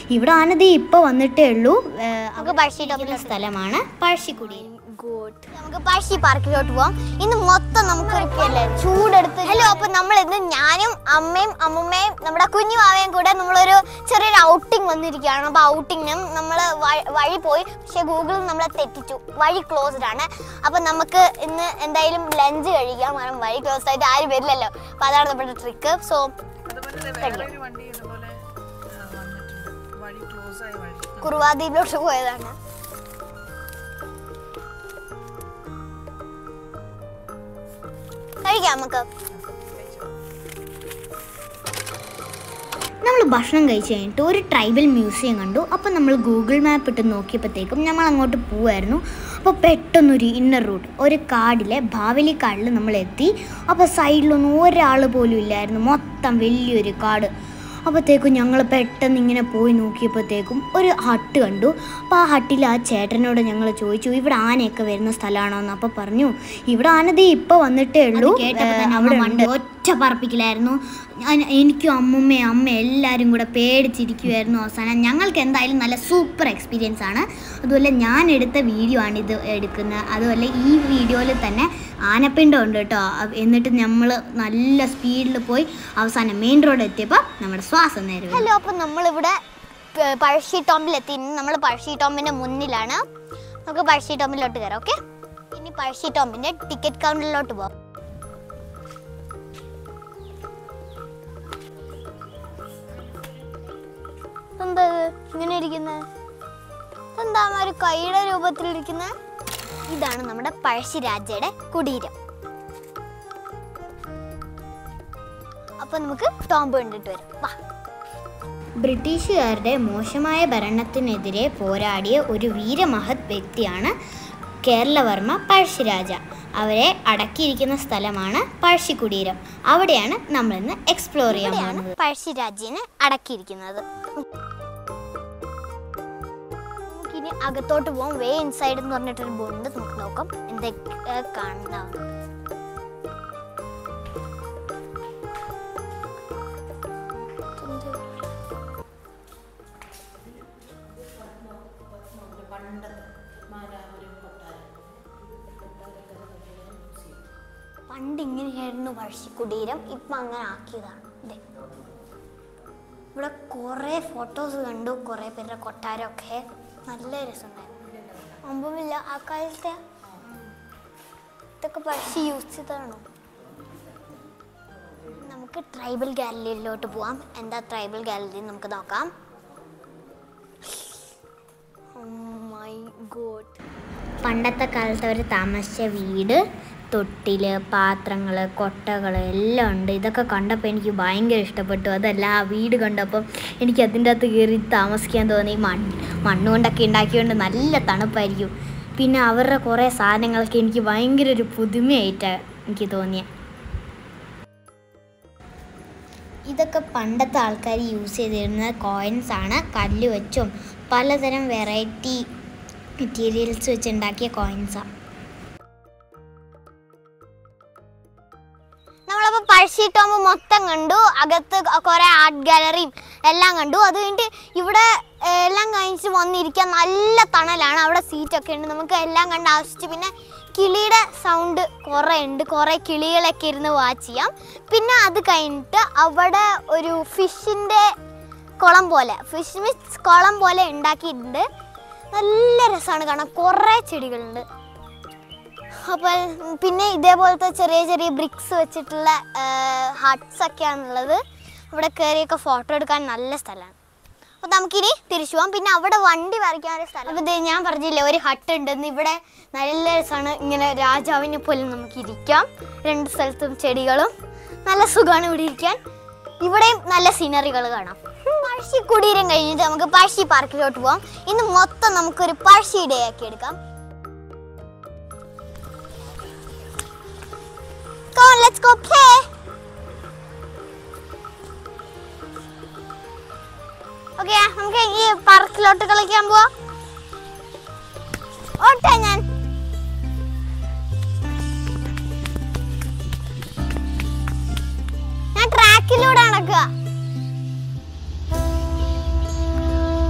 ഇവിടെ ആനന്ദി ഇപ്പോൾ വന്നിട്ടേ ഉള്ളൂ നമുക്ക് പഴശ്ശി ടോപ്പിലെ സ്ഥലമാണ് പഴശ്ശിക്കുടി ഗുഡ് നമുക്ക് പഴശ്ശി പാർക്കിലോട്ട് പോവാം ഇന്ന് മൊത്തം നമുക്ക് ഇരിക്കല്ലേ ചൂടെടുത്ത് ഹലോ അപ്പൊ നമ്മൾ ഇന്ന് ഞാനും അമ്മയും അമ്മുമ്മയും നമ്മുടെ കുഞ്ഞു മാവയും കൂടെ നമ്മളൊരു ചെറിയൊരു ഔട്ടിംഗ് വന്നിരിക്കുകയാണ് അപ്പൊ ഔട്ടിങ്ങിനും നമ്മൾ വഴി പോയി പക്ഷെ ഗൂഗിൾ നമ്മളെ തെറ്റിച്ചു വഴി ക്ലോസ്ഡ് ആണ് അപ്പൊ നമുക്ക് ഇന്ന് എന്തായാലും ലഞ്ച് കഴിക്കാം കാരണം വഴി ക്ലോസ്ഡ് ആയിട്ട് ആരും വരില്ലല്ലോ അപ്പൊ അതാണ് നമ്മുടെ ട്രിക്ക് സോ അതുപോലെ വേറെ ഒരു വണ്ടി ഇതുപോലെ ആ, വന്നിട്ടുണ്ട് വഴി ക്ലോസ് ആയ വഴി കുറുവാദ്വീപിലോട്ട് പോയതാണ് കഴിക്കാം നമുക്ക് നമ്മൾ ഭക്ഷണം കഴിച്ച് കഴിഞ്ഞിട്ട് ഒരു ട്രൈബൽ മ്യൂസിയം കണ്ടു അപ്പോൾ നമ്മൾ ഗൂഗിൾ മാപ്പ് ഇട്ട് നോക്കിയപ്പോഴത്തേക്കും നമ്മൾ അങ്ങോട്ട് പോവായിരുന്നു അപ്പോൾ പെട്ടെന്നൊരു ഇന്നർ റൂട്ട് ഒരു കാടിലെ ഭാവലി കാടിൽ നമ്മൾ എത്തി അപ്പോൾ സൈഡിലൊന്നും ഒരാൾ പോലും ഇല്ലായിരുന്നു മൊത്തം വലിയൊരു കാട് അപ്പോഴത്തേക്കും ഞങ്ങൾ പെട്ടെന്ന് ഇങ്ങനെ പോയി നോക്കിയപ്പോഴത്തേക്കും ഒരു ഹട്ട് കണ്ടു അപ്പോൾ ആ ഹട്ടിൽ ആ ചേട്ടനോട് ഞങ്ങൾ ചോദിച്ചു ഇവിടെ ആനയൊക്കെ വരുന്ന സ്ഥലമാണോ എന്ന് അപ്പോൾ പറഞ്ഞു ഇവിടെ ആന ദേ ഇപ്പോൾ വന്നിട്ടേ ഉള്ളൂ അവിടെ ഉണ്ട് ഒറ്റ പറപ്പിക്കലായിരുന്നു ഞാൻ- എനിക്കും അമ്മുമ്മയും അമ്മ എല്ലാവരും കൂടെ പേടിച്ചിരിക്കുമായിരുന്നു അവസാനം ഞങ്ങൾക്ക് എന്തായാലും നല്ല സൂപ്പർ എക്സ്പീരിയൻസ് ആണ് അതുപോലെ ഞാൻ എടുത്ത വീഡിയോ ആണ് ഇത് എടുക്കുന്നത് അതുപോലെ ഈ വീഡിയോയിൽ തന്നെ ആനപ്പിണ്ടം ഉണ്ട് കേട്ടോ അ- എന്നിട്ട് നമ്മൾ നല്ല സ്പീഡിൽ പോയി അവസാനം മെയിൻ റോഡ് എത്തിയപ്പോൾ നമ്മുടെ ശ്വാസം നേരെ ഹലോ അപ്പൊ നമ്മളിവിടെ ഏർ, പഴശ്ശി ടോമ്പിലെത്തി നമ്മൾ പഴശ്ശി ടോമ്പിന്റെ മുന്നിലാണ് നമുക്ക് പഴശ്ശി ടോമ്പിലോട്ട് കയറാം ഓക്കെ ഇനി പഴശ്ശി ടോമ്പിന്റെ ടിക്കറ്റ് കൗണ്ടറിലോട്ട് പോവാം എന്താ ഇത്? ഇങ്ങനെ ഇരിക്കുന്നത് എന്താ ഒരു കൈയുടെ രൂപത്തിലിരിക്കുന്നത് ഇതാണ് നമ്മുടെ പഴശ്ശി രാജയുടെ കുടീരം അപ്പൊ നമുക്ക് ടോംബ് കണ്ടിട്ട് വരാം വാ ബ്രിട്ടീഷുകാരുടെ മോശമായ ഭരണത്തിനെതിരെ പോരാടിയ ഒരു വീരമഹത് വ്യക്തിയാണ് കേരളവർമ്മ പഴശ്ശിരാജ അവരെ അടക്കിയിരിക്കുന്ന സ്ഥലമാണ് പഴശ്ശിക്കുടീരം അവിടെയാണ് നമ്മൾ ഇന്ന് എക്സ്പ്ലോർ ചെയ്യാൻ ഇവിടെയാണ് പോകുന്നത് പഴശ്ശിരാജ്യനെ അടക്കിയിരിക്കുന്നത് നമുക്കിനി അകത്തോട്ട് പോകാം വേ ഇൻസൈഡ് എന്ന് പറഞ്ഞിട്ടൊരു ബോണ്ട് നമുക്ക് നോക്കാം എന്തൊക്കെ കാണാം പണ്ട് ഇങ്ങനെയായിരുന്നു പഴശ്ശിക്കുടീരം ഇപ്പൊ അങ്ങനെ ആക്കിയതാണ് ദേ. ഇവിടെ കുറേ ഫോട്ടോസ് കണ്ടു കുറേ പേരുടെ കൊട്ടാരമൊക്കെ നല്ല രസമുണ്ടായിരുന്നു ഒമ്പമില്ല ആ കാലത്തെ ഇതൊക്കെ പഴശ്ശി യൂസ് ചെയ്തതാണോ നമുക്ക് ട്രൈബൽ ഗാലറിയിലോട്ട് പോവാം എന്താ ട്രൈബൽ ഗാലറി നമുക്ക് നോക്കാം മൈ ഗോഡ് പണ്ടത്തെ കാലത്ത് അവർ താമസിച്ച വീട് തൊട്ടില് പാത്രങ്ങൾ കൊട്ടകൾ എല്ലാം ഉണ്ട് ഇതൊക്കെ കണ്ടപ്പോൾ എനിക്ക് ഭയങ്കര ഇഷ്ടപ്പെട്ടു അതല്ല ആ വീട് കണ്ടപ്പോൾ എനിക്ക് അതിൻ്റെ അകത്ത് കയറി താമസിക്കാൻ തോന്നി മണ്ണ് മണ്ണ് കൊണ്ടൊക്കെ ഉണ്ടാക്കിയതുകൊണ്ട് നല്ല തണുപ്പായിരിക്കും പിന്നെ അവരുടെ കുറേ സാധനങ്ങളൊക്കെ എനിക്ക് ഭയങ്കര ഒരു പുതുമയായിട്ടാണ് എനിക്ക് തോന്നിയത് ഇതൊക്കെ പണ്ടത്തെ ആൾക്കാർ യൂസ് ചെയ്തിരുന്ന കോയിൻസ് ആണ് കല്ല് വെച്ചും പലതരം വെറൈറ്റി മെറ്റീരിയൽസ് വെച്ച് ഉണ്ടാക്കിയ കോയിൻസാണ് നമ്മളപ്പോ പഴശ്ശി ടോമ്പ് മൊത്തം കണ്ടു അകത്ത് കുറെ ആർട്ട് ഗാലറിയും എല്ലാം കണ്ടു അത് കഴിഞ്ഞിട്ട് ഇവിടെ ഏർ, എല്ലാം കഴിഞ്ഞിട്ട് വന്നിരിക്കാൻ നല്ല തണലാണ് അവിടെ സീറ്റൊക്കെ ഉണ്ട് നമുക്ക് എല്ലാം കണ്ട് ആവശ്യിച്ച് പിന്നെ കിളിയുടെ സൗണ്ട് കുറേ ഉണ്ട് കുറേ കിളികളൊക്കെ ഇരുന്ന് വാച്ച് ചെയ്യാം പിന്നെ അത് കഴിഞ്ഞിട്ട് അവിടെ ഒരു ഫിഷിൻ്റെ കുളം പോലെ ഫിഷ് മീൻസ് കുളം പോലെ ഉണ്ടാക്കിയിട്ടുണ്ട് നല്ല രസമാണ് കാണാൻ കുറേ ചെടികളുണ്ട് അപ്പോൾ പിന്നെ ഇതേപോലത്തെ ചെറിയ ചെറിയ ബ്രിക്സ് വെച്ചിട്ടുള്ള ഹട്ട്സ് ഒക്കെയാണുള്ളത് ഇവിടെ കയറിയൊക്കെ ഫോട്ടോ എടുക്കാൻ നല്ല സ്ഥലമാണ് അപ്പോൾ നമുക്കിനി തിരിച്ചു പോകാം പിന്നെ അവിടെ വണ്ടി വരയ്ക്കാൻ ഒരു സ്ഥലം അപ്പോൾ ഇത് ഞാൻ പറഞ്ഞില്ലേ ഒരു ഹട്ട് ഉണ്ടെന്ന് ഇവിടെ നല്ല രസമാണ് ഇങ്ങനെ രാജാവിനെ പോലെ നമുക്ക് ഇരിക്കാം രണ്ട് സ്ഥലത്തും ചെടികളും നല്ല സുഖമാണ് ഇവിടെ ഇരിക്കാൻ ഇവിടെയും നല്ല സീനറികൾ കാണാം പഴശ്ശി കുടീരം കഴിഞ്ഞിട്ട് നമുക്ക് പഴശ്ശി പാർക്കിലോട്ട് പോകാം ഇന്ന് മൊത്തം നമുക്കൊരു പഴശ്ശി ഡേ ആക്കി എടുക്കാം Come on, let's go play. Okay നമുക്ക് ഈ പാർക്കിലോട്ട് കളിക്കാൻ പോവാം ഓട്ടെ ഞാൻ ഞാൻ ട്രാക്കിലൂടെ നടക്കുക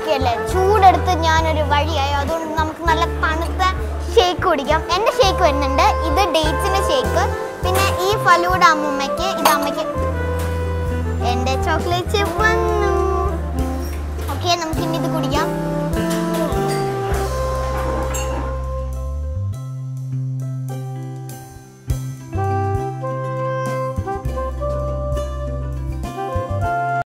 ഒക്കെ അല്ലേ ചൂടെടുത്ത് ഞാനൊരു വഴിയായി അതുകൊണ്ട് നമുക്ക് നല്ല തണുത്ത ഷേക്ക് കുടിക്കാം എൻ്റെ ഷേക്ക് വരുന്നുണ്ട് ഇത് ഡേറ്റ്സിൻ്റെ ഷേക്ക് പിന്നെ ഈ ഫലൂഡ അമ്മൂമ്മയ്ക്ക് ഇത് അമ്മയ്ക്ക് എൻ്റെ ചോക്ലേറ്റ് ചിപ്പ് വന്നു ഓക്കെ നമുക്ക് ഇനി ഇത് കുടിക്കാം